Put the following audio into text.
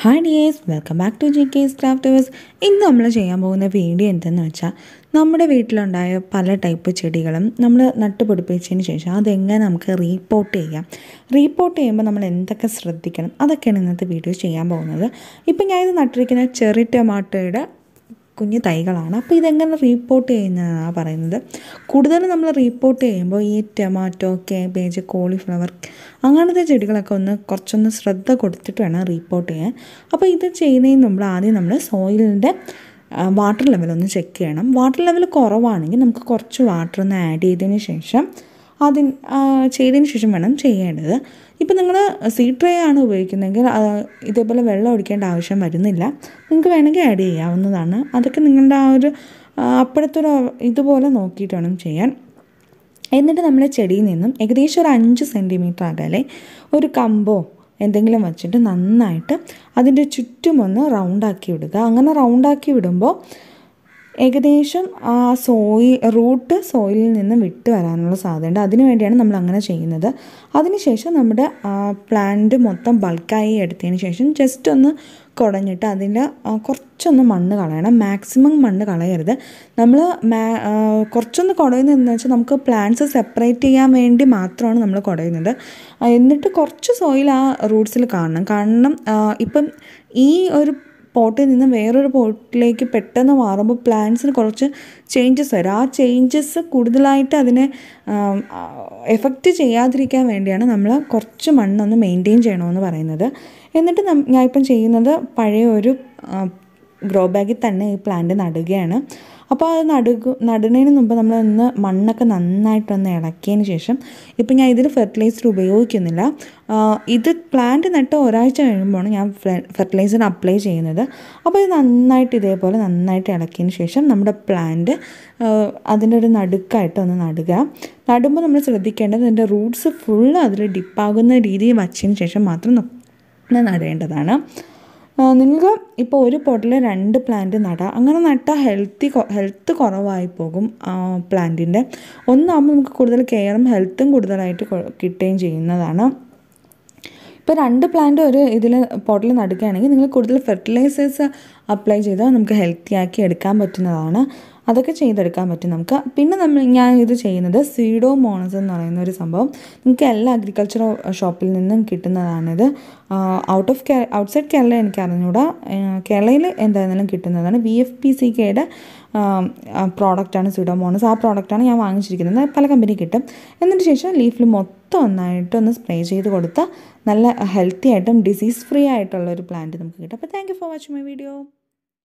hi dears welcome back to G K's crafters ഇന്ന് നമ്മൾ ചെയ്യാൻ പോകുന്ന വീഡിയോ എന്തെന്ന് വെച്ചാൽ നമ്മുടെ വീട്ടിലുണ്ടായ പല ടൈപ്പ് ചെടികളും നമ്മൾ നട്ടുപിടിപ്പിച്ചതിന് ശേഷം അതെങ്ങനെ നമുക്ക് റീപോർട്ട് ചെയ്യാം റീപോർട്ട് ചെയ്യുമ്പോൾ നമ്മൾ എന്തൊക്കെ ശ്രദ്ധിക്കണം അതൊക്കെയാണ് ഇന്നത്തെ വീഡിയോ ചെയ്യാൻ പോകുന്നത് ഇപ്പം ഞാൻ ഇത് നട്ടിരിക്കുന്ന ചെറി ടൊമാറ്റോയുടെ കുഞ്ഞു തൈകളാണ് അപ്പോൾ ഇതെങ്ങനെ റീപോർട്ട് ചെയ്യുന്നതാണ് പറയുന്നത് കൂടുതലും നമ്മൾ റീപോർട്ട് ചെയ്യുമ്പോൾ ഈ ടൊമാറ്റോ കേബേജ് കോളിഫ്ലവർ അങ്ങനത്തെ ചെടികളൊക്കെ ഒന്ന് കുറച്ചൊന്ന് ശ്രദ്ധ കൊടുത്തിട്ട് വേണം റീപോർട്ട് ചെയ്യാൻ അപ്പോൾ ഇത് ചെയ്യുന്നതിന് മുമ്പ് ആദ്യം നമ്മൾ സോയിലിൻ്റെ വാട്ടർ ലെവൽ ഒന്ന് ചെക്ക് ചെയ്യണം വാട്ടർ ലെവൽ കുറവാണെങ്കിൽ നമുക്ക് കുറച്ച് വാട്ടർ ഒന്ന് ആഡ് ചെയ്തതിന് ശേഷം അതിന് ചെയ്തതിന് ശേഷം വേണം ചെയ്യേണ്ടത് ഇപ്പം നിങ്ങൾ സീ ട്രേ ആണ് ഉപയോഗിക്കുന്നതെങ്കിൽ ഇതേപോലെ വെള്ളം ഒഴിക്കേണ്ട ആവശ്യം വരുന്നില്ല നിങ്ങൾക്ക് വേണമെങ്കിൽ ആഡ് ചെയ്യാവുന്നതാണ് അതൊക്കെ നിങ്ങളുടെ ആ ഒരു അപ്പോഴത്തെ ഒരു ഇതുപോലെ നോക്കിയിട്ട് വേണം ചെയ്യാൻ എന്നിട്ട് നമ്മുടെ ചെടിയിൽ നിന്നും ഏകദേശം ഒരു അഞ്ച് സെൻറ്റിമീറ്റർ അകലെ ഒരു കമ്പോ എന്തെങ്കിലും വെച്ചിട്ട് നന്നായിട്ട് അതിൻ്റെ ചുറ്റും ഒന്ന് റൗണ്ടാക്കി വിടുക അങ്ങനെ റൗണ്ടാക്കി വിടുമ്പോൾ ഏകദേശം ആ സോയി റൂട്ട് സോയിലിൽ നിന്ന് വിട്ട് വരാനുള്ള സാധ്യതയുണ്ട് അതിനു വേണ്ടിയാണ് നമ്മൾ അങ്ങനെ ചെയ്യുന്നത് അതിനുശേഷം നമ്മുടെ പ്ലാന്റ് മൊത്തം ബൾക്കായി എടുത്തതിന് ശേഷം ജസ്റ്റ് ഒന്ന് കുടഞ്ഞിട്ട് അതിൻ്റെ കുറച്ചൊന്ന് മണ്ണ് കളയണം മാക്സിമം മണ്ണ് കളയരുത് നമ്മൾ മാ കുറച്ചൊന്ന് കുടയുന്നതെന്ന് വെച്ചാൽ നമുക്ക് പ്ലാന്റ്സ് സെപ്പറേറ്റ് ചെയ്യാൻ വേണ്ടി മാത്രമാണ് നമ്മൾ കുടയുന്നത് എന്നിട്ട് കുറച്ച് സോയിൽ ആ റൂട്ട്സിൽ കാണണം കാരണം ഇപ്പം ഈ ഒരു പോട്ടിൽ നിന്ന് വേറൊരു പോട്ടിലേക്ക് പെട്ടെന്ന് മാറുമ്പോൾ പ്ലാന്റ്സിന് കുറച്ച് ചേഞ്ചസ് വരും ആ ചേഞ്ചസ് കൂടുതലായിട്ട് അതിനെ എഫക്റ്റ് ചെയ്യാതിരിക്കാൻ വേണ്ടിയാണ് നമ്മൾ കുറച്ച് മണ്ണൊന്ന് മെയിൻറ്റെയിൻ ചെയ്യണമെന്ന് പറയുന്നത് എന്നിട്ട് ഞാൻ ഇപ്പം ചെയ്യുന്നത് പഴയ ഒരു ഗ്രോ ബാഗിൽ തന്നെ ഈ പ്ലാന്റ് നടുകയാണ് അപ്പോൾ അത് നടുക നടുന്നതിന് മുമ്പ് നമ്മൾ ഒന്ന് മണ്ണൊക്കെ നന്നായിട്ടൊന്ന് ഇളക്കിയതിന് ശേഷം ഇപ്പം ഞാൻ ഇതിൽ ഫെർട്ടിലൈസർ ഉപയോഗിക്കുന്നില്ല ഇത് പ്ലാന്റ് നട്ട് ഒരാഴ്ച കഴിയുമ്പോഴാണ് ഞാൻ ഫെർട്ടിലൈസർ അപ്ലൈ ചെയ്യുന്നത് അപ്പോൾ ഇത് നന്നായിട്ട് ഇതേപോലെ നന്നായിട്ട് ഇളക്കിയതിന് ശേഷം നമ്മുടെ പ്ലാന്റ് അതിൻ്റെ ഒരു നടുക്കായിട്ട് ഒന്ന് നടുക നടുമ്പോൾ നമ്മൾ ശ്രദ്ധിക്കേണ്ടത് അതിൻ്റെ റൂട്ട്സ് ഫുള്ള് അതിൽ ഡിപ്പാകുന്ന രീതിയിൽ വച്ചതിന് ശേഷം മാത്രം നടേണ്ടതാണ് നിങ്ങൾക്ക് ഇപ്പോൾ ഒരു പോട്ടിൽ രണ്ട് പ്ലാന്റ് നടാം അങ്ങനെ നട്ടാൽ ഹെൽത്തി ഹെൽത്ത് കുറവായി പോകും പ്ലാന്റിൻ്റെ ഒന്നാകുമ്പോൾ നമുക്ക് കൂടുതൽ കെയറും ഹെൽത്തും കൂടുതലായിട്ട് കിട്ടുകയും ചെയ്യുന്നതാണ് ഇപ്പോൾ രണ്ട് പ്ലാന്റ് ഒരു ഇതിൽ പോട്ടിൽ നടുകയാണെങ്കിൽ നിങ്ങൾ കൂടുതൽ ഫെർട്ടിലൈസേഴ്സ് അപ്ലൈ ചെയ്താൽ നമുക്ക് ഹെൽത്തി ആക്കി എടുക്കാൻ പറ്റുന്നതാണ് അതൊക്കെ ചെയ്തെടുക്കാൻ പറ്റും നമുക്ക് പിന്നെ നമ്മൾ ഞാൻ ഇത് ചെയ്യുന്നത് സീഡോ മോണസ് എന്ന് പറയുന്ന ഒരു സംഭവം നിങ്ങൾക്ക് എല്ലാ അഗ്രികൾച്ചർ ഷോപ്പിൽ നിന്നും കിട്ടുന്നതാണിത് ഔട്ട് ഓഫ് കേ ഔട്ട്സൈഡ് കേരള എനിക്ക് അറിഞ്ഞൂടാ കേരളയിൽ എന്തായാലും കിട്ടുന്നതാണ് വി എഫ് പി സി കെയുടെ പ്രോഡക്റ്റാണ് സീഡോമോണസ് ആ പ്രോഡക്റ്റാണ് ഞാൻ വാങ്ങിച്ചിരിക്കുന്നത് പല കമ്പനി കിട്ടും എന്നിട്ട് ശേഷം ലീഫിൽ മൊത്തം ഒന്നായിട്ട് ഒന്ന് സ്പ്രേ ചെയ്ത് കൊടുത്താൽ നല്ല ഹെൽത്തി ആയിട്ടും ഡിസീസ് ഫ്രീ ആയിട്ടുള്ള ഒരു പ്ലാന്റ് നമുക്ക് കിട്ടും അപ്പോൾ thank you for watching my video